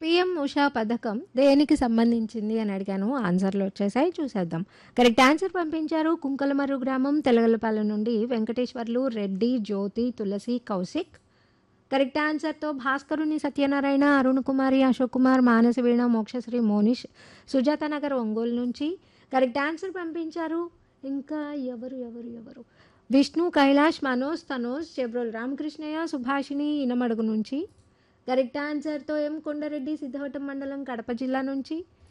PM Usha పథకం దేనికి సంబంధించింది అని అడిగాను ఆన్సర్లు వచ్చేసాయి చూసేద్దాం కరెక్ట్ ఆన్సర్ పంపించారు కుంకలమర్రు గ్రామం తెలగలపాలెం నుండి వెంకటేశ్వర్లు రెడ్డి జ్యోతి తులసి కౌశిక్ కరెక్ట్ ఆన్సర్తో భాస్కరుని సత్యనారాయణ అరుణ్ కుమారి అశోక్ కుమార్ మానస వీణ మోక్షశ్రీ మోనిష్ సుజాత నగర్ ఒంగోలు నుంచి కరెక్ట్ ఆన్సర్ పంపించారు ఇంకా ఎవరు ఎవరు ఎవరు విష్ణు కైలాష్ మనోజ్ తనోజ్ చెబ్రోల్ రామకృష్ణయ్య సుభాషిణి ఇనమడుగు నుంచి కరెక్ట్ ఆన్సర్తో ఎం కొండారెడ్డి సిద్ధవటం మండలం కడప జిల్లా నుంచి